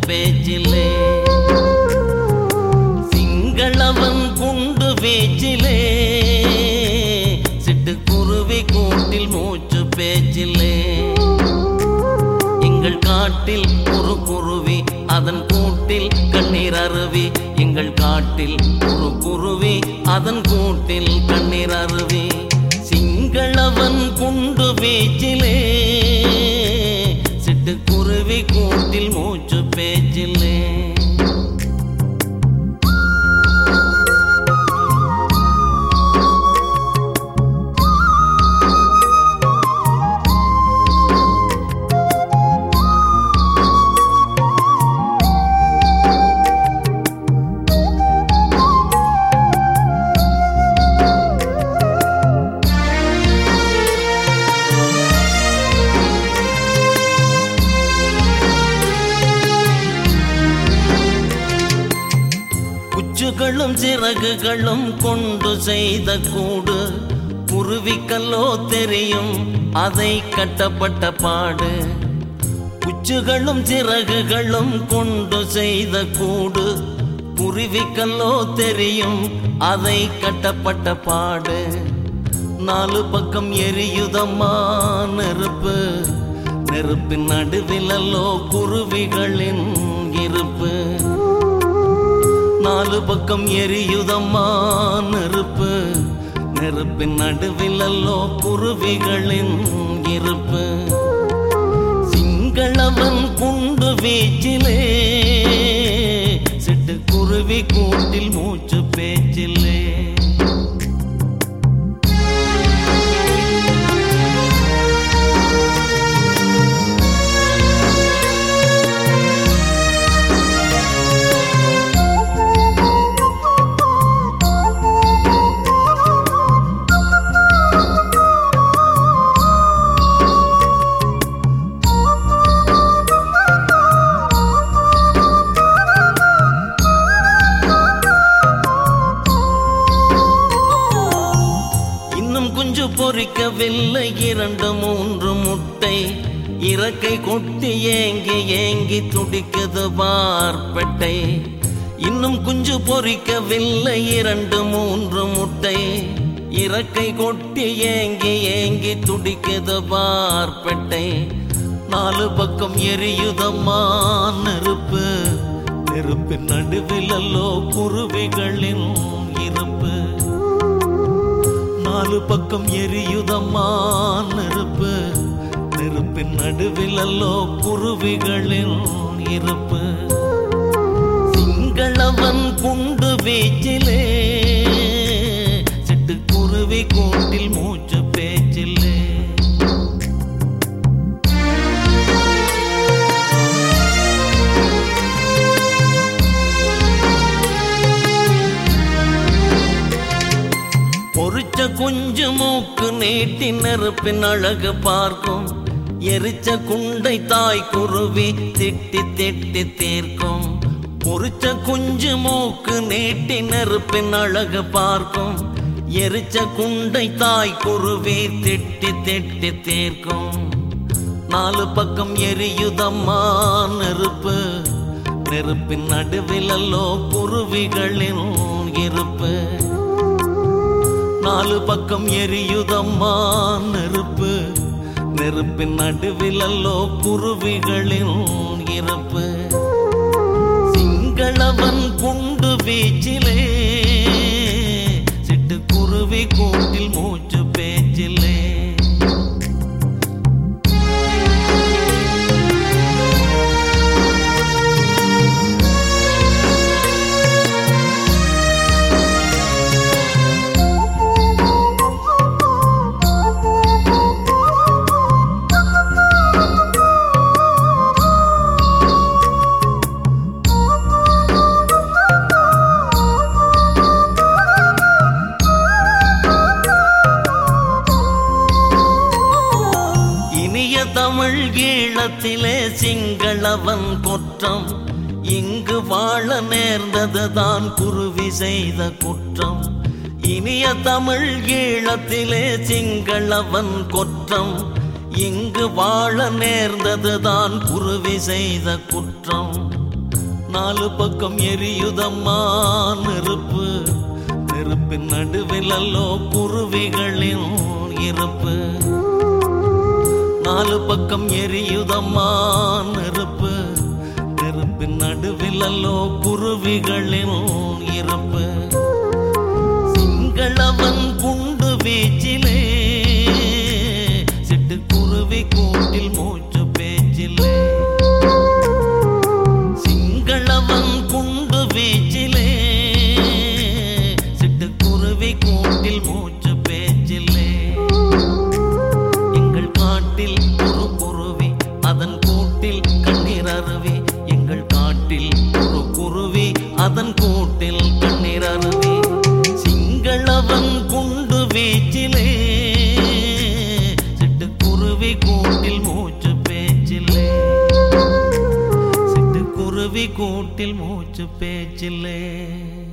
பேச்சிலே சிங்களவன் குண்டு பேச்சிலே சிட்டுக்குருவி கூட்டில் மூச்சு பேச்சிலே எங்கள் காட்டில் ஒரு குருவி அதன் கூட்டில் கண்ணீர் அருவி எங்கள் காட்டில் ஒரு குருவி அதன் கூட்டில் கண்ணீர் அருவி சிங்களவன் குண்டு பேச்சிலே சிட்டுக்குருவி கூட்டில் மூச்சு பேச்சிலே குச்சுகளும் சிறகுகளும் கொண்டு செய்த கூடு குருவிக்கல்லோ தெரியும் அதை கட்டப்பட்ட பாடு குச்சுகளும் சிறகுகளும் கொண்டு செய்த கூடு குருவிக்கல்லோ தெரியும் அதை கட்டப்பட்ட பாடு நாலு பக்கம் எரியுதம்மா நெருப்பு நெருப்பின் நடுவிலல்லோ குருவிகளின் இருப்பு நாலு பக்கம் எரியுதம்மா நெருப்பு நெருப்பின் நடுவிலல்லோ குருவிகளின் இருப்பு சிங்களவன் குண்டு வீச்சிலே சிட்டுக்குருவி கூட்டில் மூச்சு பேச்சிலே இன்னும் குஞ்சு பொறிக்கவில்லை இரண்டு மூன்று முட்டை இறக்கை கொட்டி ஏங்கி ஏங்கி துடிக்குது பார்ப்பெட்டை இன்னும் குஞ்சு பொறிக்கவில்லை இரண்டு மூன்று முட்டை இறக்கை கொட்டி ஏங்கி ஏங்கி துடிக்குது பார்ப்பெட்டை நாலு பக்கம் எரியுதம்மா நெருப்பு நெருப்பின் நடுவிலல்லோ குருவிகளின் இருப்பு நாலு பக்கம் எரியுதம்மா நெருப்பு நெருப்பின் நடுவிலல்லோ குருவிகளின் இருப்பு சிங்களவன் குண்டு வீச்சிலே சிட்டுக்குருவி கூட்டில் மூச்சு பேச்சிலே பொறிச்ச குஞ்சு மூக்கு நீட்டி நெருப்பின் அழகு பார்க்கும் எரிச்ச குண்டை தாய் குருவி திட்டி திட்டி தீர்க்கும் பொறிச்ச குஞ்சு மூக்கு நீட்டி நெருப்பின் அழகு பார்க்கும் எரிச்ச குண்டை தாய் குருவி திட்டி திட்டி தீர்க்கும் நாலு பக்கம் எரியுதம்மா நெருப்பு நெருப்பின் நடுவிலல்லோ குருவிகளின் இருப்பு நாலு பக்கம் எரியுதம்மா நெருப்பு நெருப்பின் நடுவிலல்லோ குருவிகளின் இருப்பு சிங்களவன் குண்டு வீச்சிலே சிட்டுக்குருவி கூட்டில் மூச்சு பேச்சிலே இனிய தமிழ் ஈழத்திலே சிங்களவன் குற்றம் இங்கு வாழ நேர்ந்ததுதான் குருவி செய்த குற்றம் இனிய தமிழ் ஈழத்திலே சிங்களவன் குற்றம் இங்கு வாழ நேர்ந்ததுதான் குருவி செய்த குற்றம் நாலு பக்கம் எரியுதம்மா நெருப்பு நெருப்பின் நடுவில் அல்லோ குருவிகளின் இருப்பு நாலு பக்கம் எரியுதம்மா நெருப்பு நெருப்பின் நடுவில் அல்லோ குருவிகளின் இருப்பு சிங்களவன் குண்டு வீச்சிலே சிட்டுக்குருவி கூட்டில் மூச்சு பேச்சிலே சிங்களவன் குண்டு வீச்சிலே சிட்டுக்குருவி கூட்டில் மூச்சு பேச்சிலே எங்கள் காட்டில் ஒரு குருவி அதன் கூட்டில் கண்ணீர் அருவி எங்கள் காட்டில் ஒரு குருவி அதன் கூட்டில் கண்ணீர் அருவி சிங்களவன் குண்டு வீச்சிலே சிட்டுக்குருவி கூட்டில் மூச்சு பேச்சிலே சிட்டுக்குருவி கூட்டில் மூச்சு பேச்சிலே